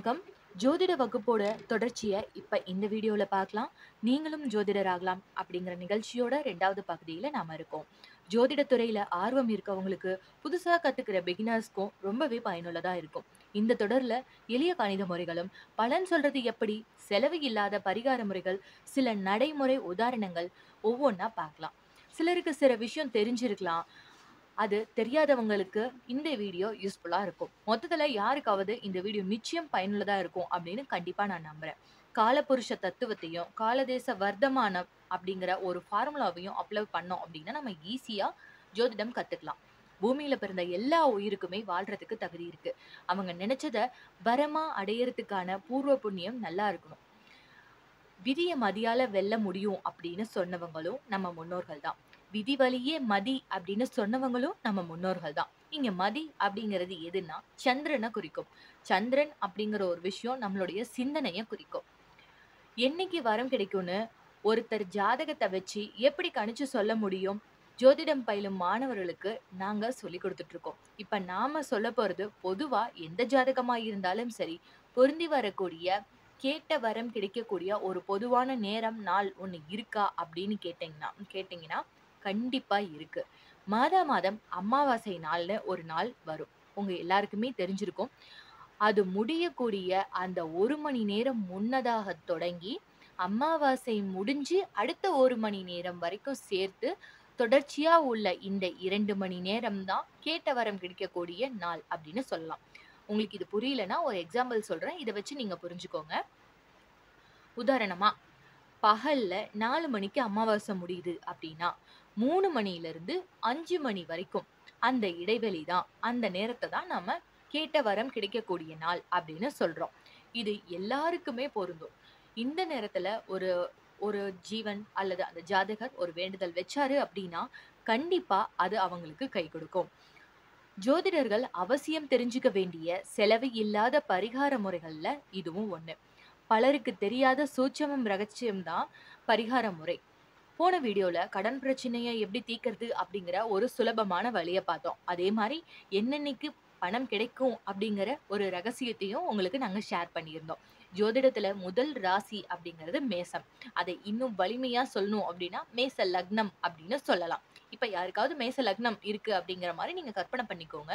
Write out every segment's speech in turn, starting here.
வணக்கம் ஜோதிட வகுப்போட தொடர்ச்சியை இப்போ இந்த வீடியோவில் பார்க்கலாம் நீங்களும் ஜோதிடர் ஆகலாம் அப்படிங்கிற நிகழ்ச்சியோட ரெண்டாவது பகுதியில் நாம் இருக்கோம் ஜோதிட துறையில் ஆர்வம் இருக்கவங்களுக்கு புதுசாக கற்றுக்கிற பிகினர்ஸ்க்கும் ரொம்பவே பயனுள்ளதாக இருக்கும் இந்த தொடரில் எளிய கணித முறைகளும் பலன் சொல்றது எப்படி செலவு இல்லாத பரிகார முறைகள் சில நடைமுறை உதாரணங்கள் ஒவ்வொன்றா பார்க்கலாம் சிலருக்கு சில விஷயம் தெரிஞ்சிருக்கலாம் அது தெரியாதவங்களுக்கு இந்த வீடியோ யூஸ்ஃபுல்லாக இருக்கும் மொத்தத்தில் யாருக்காவது இந்த வீடியோ நிச்சயம் பயனுள்ளதாக இருக்கும் அப்படின்னு கண்டிப்பாக நான் நம்புகிறேன் காலபுருஷ தத்துவத்தையும் காலதேச வர்த்தமானம் அப்படிங்கிற ஒரு ஃபார்முலாவையும் அப்ளை பண்ணோம் அப்படின்னா நம்ம ஈஸியாக ஜோதிடம் கற்றுக்கலாம் பூமியில் பிறந்த எல்லா உயிருக்குமே வாழ்றதுக்கு தகுதி இருக்கு அவங்க நினைச்சத வரமா அடையறதுக்கான பூர்வ புண்ணியம் நல்லா இருக்கணும் விதியை மதியால வெல்ல முடியும் அப்படின்னு சொன்னவங்களும் நம்ம முன்னோர்கள் தான் விதி வழியே மதி அப்படின்னு சொன்னவங்களும் நம்ம முன்னோர்கள் தான் இங்க மதி அப்படிங்கிறது எதுன்னா சந்திரனை குறிக்கும் சந்திரன் அப்படிங்கிற ஒரு விஷயம் நம்மளுடைய சிந்தனையை குறிக்கும் என்னைக்கு வரம் கிடைக்கும்னு ஒருத்தர் ஜாதகத்தை வச்சு எப்படி கணிச்சு சொல்ல முடியும் ஜோதிடம் பயிலும் மாணவர்களுக்கு நாங்க சொல்லி கொடுத்துட்டு இருக்கோம் இப்ப நாம சொல்ல போறது பொதுவா எந்த ஜாதகமா இருந்தாலும் சரி பொருந்தி வரக்கூடிய கேட்ட வரம் கிடைக்கக்கூடிய ஒரு பொதுவான நேரம் நாள் ஒன்று இருக்கா அப்படின்னு கேட்டிங்கன்னா கேட்டிங்கன்னா கண்டிப்பாக இருக்கு மாதா மாதம் அமாவாசை நாள்னு ஒரு நாள் வரும் உங்க எல்லாருக்குமே தெரிஞ்சிருக்கும் அது முடியக்கூடிய அந்த ஒரு மணி நேரம் முன்னதாக தொடங்கி அமாவாசை முடிஞ்சு அடுத்த ஒரு மணி நேரம் வரைக்கும் சேர்த்து தொடர்ச்சியா உள்ள இந்த இரண்டு மணி நேரம் தான் கேட்ட வரம் கிடைக்கக்கூடிய நாள் அப்படின்னு சொல்லலாம் உங்களுக்கு இது புரியலன்னா ஒரு எக்ஸாம்பிள் சொல்றேன் இதை வச்சு நீங்க புரிஞ்சுக்கோங்க உதாரணமா பகல்ல நாலு மணிக்கு அமாவாசை முடியுது அப்படின்னா மூணு மணில இருந்து அஞ்சு மணி வரைக்கும் அந்த இடைவெளி தான் அந்த நேரத்தை தான் நம்ம கேட்ட வரம் கிடைக்கக்கூடிய நாள் அப்படின்னு சொல்றோம் இது எல்லாருக்குமே பொருந்தும் இந்த நேரத்துல ஒரு ஒரு ஜீவன் அல்லது அந்த ஜாதகர் ஒரு வேண்டுதல் வச்சாரு அப்படின்னா கண்டிப்பா அது அவங்களுக்கு கை கொடுக்கும் ஜோதிடர்கள் அவசியம் தெரிஞ்சுக்க வேண்டிய செலவு இல்லாத பரிகார முறைகள்ல இதுவும் ஒண்ணு பலருக்கு தெரியாத சூட்சமம் ரகசியம் தான் பரிகார முறை போன வீடியோல கடன் பிரச்சனையை எப்படி தீர்க்கறது அப்படிங்கிற ஒரு சுலபமான வழியை பார்த்தோம் அதே மாதிரி என்னென்னைக்கு பணம் கிடைக்கும் அப்படிங்கிற ஒரு ரகசியத்தையும் உங்களுக்கு நாங்க ஷேர் பண்ணியிருந்தோம் ஜோதிடத்துல முதல் ராசி அப்படிங்கிறது மேசம் அதை இன்னும் வலிமையா சொல்லணும் அப்படின்னா மேச லக்னம் அப்படின்னு சொல்லலாம் இப்ப யாருக்காவது மேச லக்னம் இருக்கு அப்படிங்கிற மாதிரி நீங்க கற்பனை பண்ணிக்கோங்க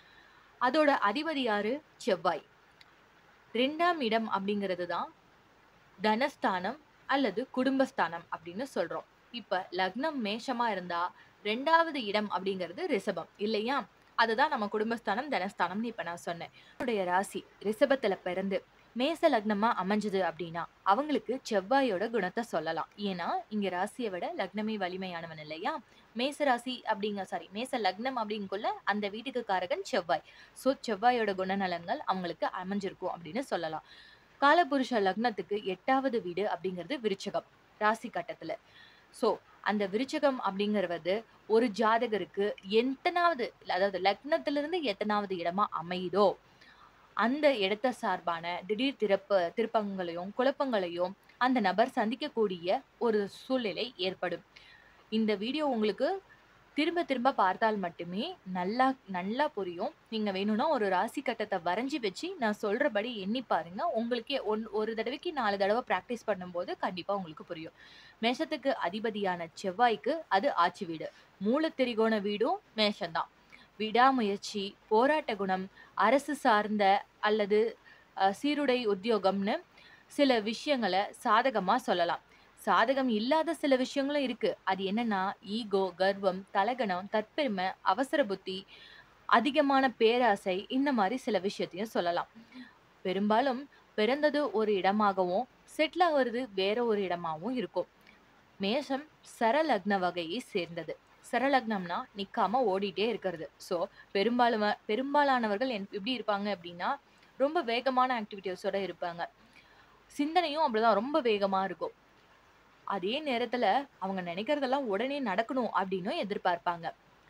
அதோட அதிபதி யாரு செவ்வாய் ரெண்டாம் இடம் அப்படிங்கிறது தான் தனஸ்தானம் அல்லது குடும்பஸ்தானம் அப்படின்னு சொல்றோம் இப்ப லக்னம் மேஷமா இருந்தா ரெண்டாவது இடம் அப்படிங்கிறது ரிஷபம் இல்லையா அதுதான் நம்ம குடும்பஸ்தானம் தனஸ்தானம்னு இப்ப நான் சொன்னேன் என்னுடைய ராசி ரிஷபத்துல பிறந்து மேச லக்னமா அமைஞ்சது அப்படின்னா அவங்களுக்கு செவ்வாயோட குணத்தை சொல்லலாம் ஏன்னா இங்க ராசியை விட லக்னமே வலிமையானவன் இல்லையா மேச ராசி அப்படிங்க சாரி மேச லக்னம் அப்படிங்குள்ள அந்த வீட்டுக்கு காரகன் செவ்வாய் ஸோ செவ்வாயோட குணநலன்கள் அவங்களுக்கு அமைஞ்சிருக்கும் அப்படின்னு சொல்லலாம் காலபுருஷ லக்னத்துக்கு எட்டாவது வீடு அப்படிங்கிறது விருச்சகம் ராசி கட்டத்துல ஸோ அந்த விருச்சகம் அப்படிங்கிறது ஒரு ஜாதகருக்கு எத்தனாவது அதாவது லக்னத்திலிருந்து எத்தனாவது இடமா அமையுதோ அந்த இடத்த சார்பான திடீர் திருப்ப திருப்பங்களையும் குழப்பங்களையும் அந்த நபர் சந்திக்கக்கூடிய ஒரு சூழ்நிலை ஏற்படும் இந்த வீடியோ உங்களுக்கு திரும்ப திரும்ப பார்த்தால் மட்டுமே நல்லா நல்லா புரியும் நீங்க வேணும்னா ஒரு ராசி கட்டத்தை வரைஞ்சி வச்சு நான் சொல்றபடி எண்ணி பாருங்க உங்களுக்கே ஒன் ஒரு தடவைக்கு நாலு தடவை ப்ராக்டிஸ் பண்ணும்போது கண்டிப்பா உங்களுக்கு புரியும் மேஷத்துக்கு அதிபதியான செவ்வாய்க்கு அது ஆட்சி வீடு மூலத்திரிகோண வீடும் மேஷம்தான் விடாமுயற்சி போராட்ட குணம் அரசு சார்ந்த அல்லது அஹ், சீருடை உத்தியோகம்னு சில விஷயங்களை சாதகமா சொல்லலாம் சாதகம் இல்லாத சில விஷயங்களும் இருக்கு அது என்னன்னா ஈகோ கர்வம் தலகணம் தற்பெருமை அவசர புத்தி அதிகமான பேராசை இந்த மாதிரி சில விஷயத்தையும் சொல்லலாம் பெரும்பாலும் பிறந்தது ஒரு இடமாகவும் செட்டில் ஆகிறது வேற ஒரு இடமாகவும் இருக்கும் மேஷம் சரலக்ன வகையை சேர்ந்தது சரலக்னம்னா நிக்காம ஓடிட்டே இருக்கிறது ஸோ பெரும்பாலும் பெரும்பாலானவர்கள் என்- எப்படி இருப்பாங்க அப்படின்னா ரொம்ப வேகமான ஆக்டிவிட்டீஸோட இருப்பாங்க சிந்தனையும் அப்படிதான் ரொம்ப வேகமா இருக்கும் அதே நேரத்துல அவங்க நினைக்கிறதெல்லாம் உடனே நடக்கணும் அப்படின்னு எதிர்பார்ப்பாங்க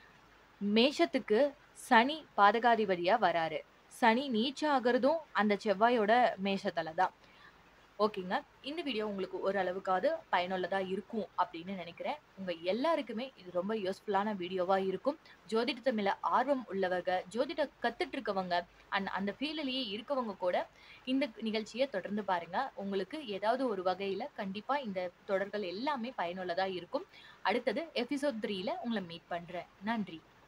மேஷத்துக்கு சனி பாதகாதிபதியா வராரு சனி நீச்சம் ஆகுறதும் அந்த செவ்வாயோட மேஷத்துல தான் ஓகேங்க. இந்த வீடியோ உங்களுக்கு ஓரளவுக்காவது பயனுள்ளதா இருக்கும் அப்படின்னு நினைக்கிறேன். உங்க எல்லாருக்குமே இது ரொம்ப யூஸ்ஃபுல்லான வீடியோவா இருக்கும். ஜோதிடத்து மேல ஆர்வம் உள்ளவங்க, ஜோதிடம் கத்துட்டு இருக்கவங்க, அண்ட் அந்த ஃபீல்டுலயே இருக்கவங்க கூட இந்த நிகழ்ச்சிய தொடர்ந்து பாருங்க. உங்களுக்கு ஏதாவது ஒரு வகையில கண்டிப்பா இந்த தொடர்கள் எல்லாமே பயனுள்ளதா இருக்கும். அடுத்தது எபிசோட் 3ல உங்கள மீட் பண்றேன். நன்றி.